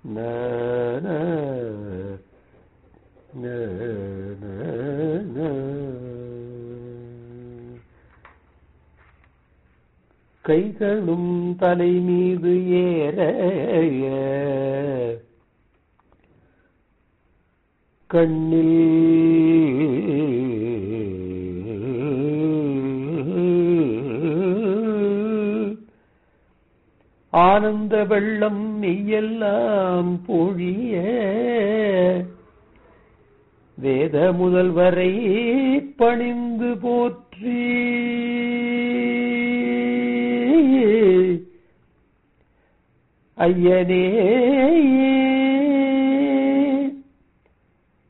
ந, ந, ந, ந, ந. கைகளும் தலை மீது ஏற கண்ணில் ஆனந்த வெள்ளம் மெய்யெல்லாம் பொழிய வேத முதல்வரை பணிந்து போற்றி ஐயனே